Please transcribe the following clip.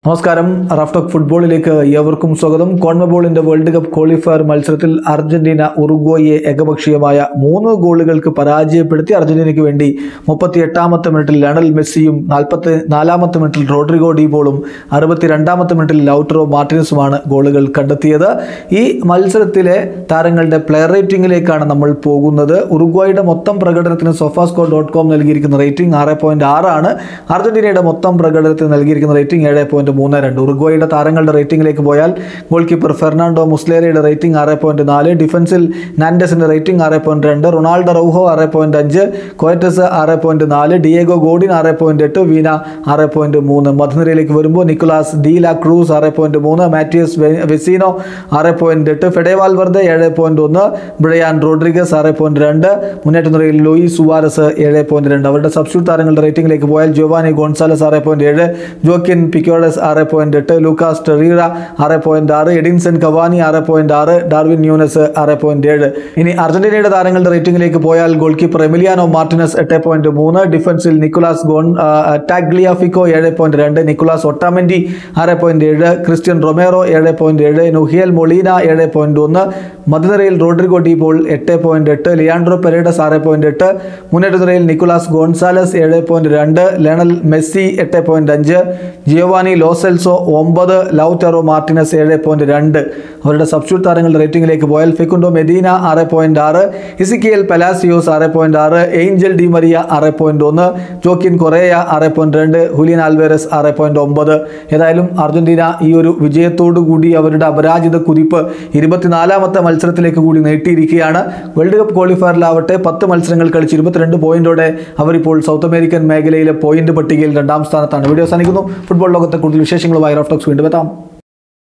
നമസ്കാരം റഫ്ടോക്ക് ഫുട്ബോളിലേക്ക് ഏവർക്കും സ്വാഗതം കോൺമബോളിന്റെ വേൾഡ് കപ്പ് ക്വാളിഫയർ മത്സരത്തിൽ അർജന്റീന ഉറുഗ്വയെ ഏകപക്ഷീയമായ മൂന്ന് ഗോളുകൾക്ക് പരാജയപ്പെടുത്തി അർജന്റീനയ്ക്ക് വേണ്ടി മുപ്പത്തി എട്ടാമത്തെ മിനിറ്റിൽ ലണൽ മെസ്സിയും നാൽപ്പത്തി നാലാമത്തെ മിനിറ്റിൽ റോഡ്രിഗോ ഡീബോളും അറുപത്തിരണ്ടാമത്തെ മിനിറ്റിൽ ലൗട്ടറോ മാർട്ടിനസുമാണ് ഗോളുകൾ കണ്ടെത്തിയത് ഈ മത്സരത്തിലെ താരങ്ങളുടെ പ്ലെയർ റേറ്റിംഗിലേക്കാണ് നമ്മൾ പോകുന്നത് ഉറുഗ്വായുടെ മൊത്തം പ്രകടനത്തിന് സൊഫാസ്കോ ഡോട്ട് കോം നൽകിയിരിക്കുന്ന റേറ്റിംഗ് ആറ് പോയിന്റ് ആറാണ് അർജന്റീനയുടെ മൊത്തം പ്രകടനത്തിന് നൽകിയിരിക്കുന്ന റേറ്റിംഗ് ഏഴ് പോയിന്റ് മൂന്ന് രണ്ട് ഉറുഗ്വയുടെ താരങ്ങളുടെ റേറ്റിംഗിലേക്ക് പോയാൽ ഗോൾ കീപ്പർ ഫെർണാണ്ടോ മുസ്ലേരയുടെ റേറ്റിംഗ് ആറ് പോയിന്റ് നാല് ഡിഫൻസിൽ നാൻഡസിന്റെ റേറ്റിംഗ് ആറ് പോയിന്റ് രണ്ട് റൊണാൾഡോ റൗഹോ ആറ് പോയിന്റ് അഞ്ച് കോയറ്റസ് ആറ് പോയിന്റ് നാല് ഡിയേഗോ ഗോഡിൻ ആറ് പോയിന്റ് എട്ട് വീന ആറ് പോയിന്റ് മൂന്ന് മധ്യനിരയിലേക്ക് വരുമ്പോൾ നിക്കോളാസ് ഡി ലാ ക്രൂസ് ആറ് പോയിന്റ് മൂന്ന് മാറ്റിയസ് വെ- വെസീനോ ആറ് പോയിന്റ് എട്ട് ഫെഡേവാൽ വെർദെ ഏഴ് പോയിന്റ് ഒന്ന് ബ്രയാൻ റോഡ്രിഗസ് ആറ് പോയിന്റ് രണ്ട് മുന്നേറ്റ നിരയിൽ ലൂയി സുവാരസ് ഏഴ് പോയിന്റ് രണ്ട് അവരുടെ സബ്സ്റ്റിറ്റ്യൂട്ട് താരങ്ങളുടെ റേറ്റിംഗിലേക്ക് പോയാൽ ജോവാനി ഗോൺസാലസ് ആറ് പോയിന്റ് ഏഴ് ജോക്കിൻ പിക്കോഡസ് ആറ് പോയിന്റ് എട്ട് ലൂക്കാസ് ടെറീറ ആറ് പോയിന്റ് ആറ് എഡിൻസൺ കവാനി ആറ് പോയിന്റ് ആറ് ഡാർവിൻ ന്യൂനസ് ആറ് പോയിന്റ് ഏഴ് ഇനി അർജന്റീനയുടെ താരങ്ങളുടെ റേറ്റിംഗിലേക്ക് പോയാൽ ഗോൾ കീപ്പർ എമിലിയാനോ മാർട്ടിനസ് എട്ട് പോയിന്റ് മൂന്ന് ഡിഫൻസിൽ നിക്കോളാസ് ഗോൺ ടാഗ്ലിയാഫിക്കോ ഏഴ് പോയിന്റ് രണ്ട് നിക്കോളാസ് ഒട്ടാമെൻഡി ആറ് പോയിന്റ് ഏഴ് ക്രിസ്ത്യൻ റൊമേറോ ഏഴ് പോയിന്റ് ഏഴ് നുഹിയൽ മൊളീന ഏഴ് പോയിന്റ് ഒന്ന് മധ്യനിരയിൽ റോഡ്രിഗോ ഡീപോൾ എട്ട് പോയിന്റ് എട്ട് ലിയാൻഡ്രോ പെരേഡസ് ആറ് പോയിന്റ് എട്ട് മുന്നേറ്റ നിരയിൽ നിക്കോളാസ് ഗോൺസാലസ് ഏഴ് പോയിന്റ് രണ്ട് ലെണൽ മെസ്സി എട്ട് പോയിന്റ് അഞ്ച് ജിയോവാനി ലോസെൽസോ ഒമ്പത് ലൗറ്ററോ മാർട്ടിനസ് ഏഴ് പോയിന്റ് രണ്ട് അവരുടെ സബ്സ്റ്റിറ്റ്യൂട്ട് താരങ്ങളുടെ റേറ്റിംഗിലേക്ക് പോയാൽ ഫെക്കുണ്ടോ മെദീന ആറ് പോയിന്റ് ആറ് ഇസിക്കിയൽ പെലാസിയോസ് ആറ് പോയിന്റ് ആറ് ഏഞ്ചൽ ഡി മരിയ ആറ് പോയിന്റ് ഒന്ന് ജോക്കിൻ കൊറേയ ആറ് പോയിന്റ് രണ്ട് ഹുലിയൻ ആൽവേരസ് ആറ് പോയിന്റ് ഒമ്പത് ഏതായാലും അർജന്റീന ഈ ഒരു വിജയത്തോടു കൂടി അവരുടെ അപരാജിത കുതിപ്പ് ഇരുപത്തിനാലാമത്തെ മത്സരത്തിലേക്ക് കൂടി നീട്ടിയിരിക്കുകയാണ് വേൾഡ് കപ്പ് ക്വാളിഫയറിലാവട്ടെ പത്ത് മത്സരങ്ങൾ കളിച്ച് ഇരുപത്തിരണ്ട് പോയിന്റോടെ അവരിപ്പോൾ സൗത്ത് അമേരിക്കൻ മേഖലയിലെ പോയിന്റ് പട്ടികയിൽ രണ്ടാം സ്ഥാനത്താണ് വീഡിയോ അവസാനിക്കുന്നു ഫുട്ബോൾ ലോകത്തെ കൂടുതൽ വിശേഷങ്ങളുമായി റോഫ്റ്റോക്സ് വീണ്ടും എത്താം